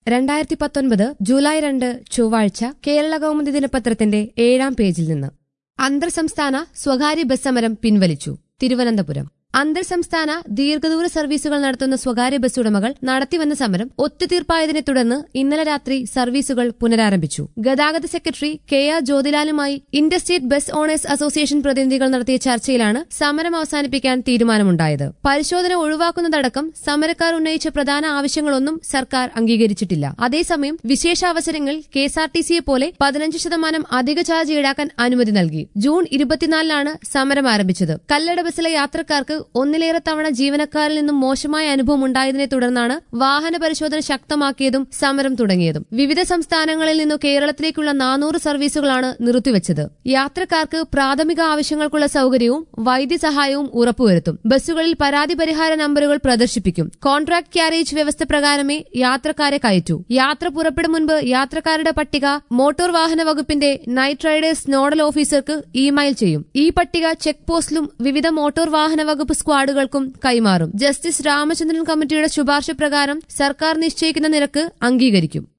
രണ്ടായിരത്തി പത്തൊൻപത് ജൂലൈ രണ്ട് ചൊവ്വാഴ്ച കേരള കൗമുദി ദിനപത്രത്തിന്റെ ഏഴാം പേജിൽ നിന്ന് അന്തർ സംസ്ഥാന സ്വകാര്യ ബസ് സമരം പിൻവലിച്ചു തിരുവനന്തപുരം അന്തർ സംസ്ഥാന ദീർഘദൂര സർവീസുകൾ നടത്തുന്ന സ്വകാര്യ ബസ് ഉടമകൾ നടത്തിവന്ന സമരം ഒത്തുതീർപ്പായതിനെ തുടർന്ന് ഇന്നലെ രാത്രി സർവീസുകൾ പുനരാരംഭിച്ചു ഗതാഗത സെക്രട്ടറി കെ ആർ ജ്യോതിലാലുമായി ഇന്റർസ്റ്റേറ്റ് ബസ് ഓണേഴ്സ് അസോസിയേഷൻ പ്രതിനിധികൾ നടത്തിയ ചർച്ചയിലാണ് സമരം അവസാനിപ്പിക്കാൻ തീരുമാനമുണ്ടായത് പരിശോധന ഒഴിവാക്കുന്നതടക്കം സമരക്കാർ ഉന്നയിച്ച പ്രധാന ആവശ്യങ്ങളൊന്നും സർക്കാർ അംഗീകരിച്ചിട്ടില്ല അതേസമയം വിശേഷാവസരങ്ങളിൽ കെ എസ് ആർ ടി സിയെ പോലെ പതിനഞ്ച് ശതമാനം അധിക ചാർജ് ഈടാക്കാൻ അനുമതി നൽകി ജൂൺ ഇരുപത്തിനാലിനാണ് സമരം ആരംഭിച്ചത് കല്ലട ബസ്സിലെ യാത്രക്കാർക്ക് ഒന്നിലേറെ തവണ ജീവനക്കാരിൽ നിന്നും മോശമായ അനുഭവം ഉണ്ടായതിനെ തുടർന്നാണ് വാഹന പരിശോധന ശക്തമാക്കിയതും സമരം തുടങ്ങിയതും വിവിധ സംസ്ഥാനങ്ങളിൽ നിന്നു കേരളത്തിലേക്കുള്ള നാനൂറ് സർവീസുകളാണ് നിർത്തിവച്ചത് യാത്രക്കാർക്ക് പ്രാഥമിക ആവശ്യങ്ങൾക്കുള്ള സൌകര്യവും വൈദ്യസഹായവും ഉറപ്പുവരുത്തും ബസ്സുകളിൽ പരാതി പരിഹാര നമ്പറുകൾ പ്രദർശിപ്പിക്കും കോൺട്രാക്ട് ക്യാരേജ് വ്യവസ്ഥ പ്രകാരമേ യാത്രക്കാരെ കയറ്റൂ യാത്ര പുറപ്പെടും മുൻപ് യാത്രക്കാരുടെ പട്ടിക മോട്ടോർ വാഹന വകുപ്പിന്റെ നൈറ്റ് റൈഡേഴ്സ് നോഡൽ ഓഫീസർക്ക് ഇമെയിൽ ചെയ്യും ഈ പട്ടിക ചെക്ക് പോസ്റ്റിലും വിവിധ മോട്ടോർ വാഹന വകുപ്പ് സ്ക്വാഡുകൾക്കും കൈമാറും ജസ്റ്റിസ് രാമചന്ദ്രൻ കമ്മിറ്റിയുടെ ശുപാർശ പ്രകാരം സർക്കാർ നിശ്ചയിക്കുന്ന നിരക്ക് അംഗീകരിക്കും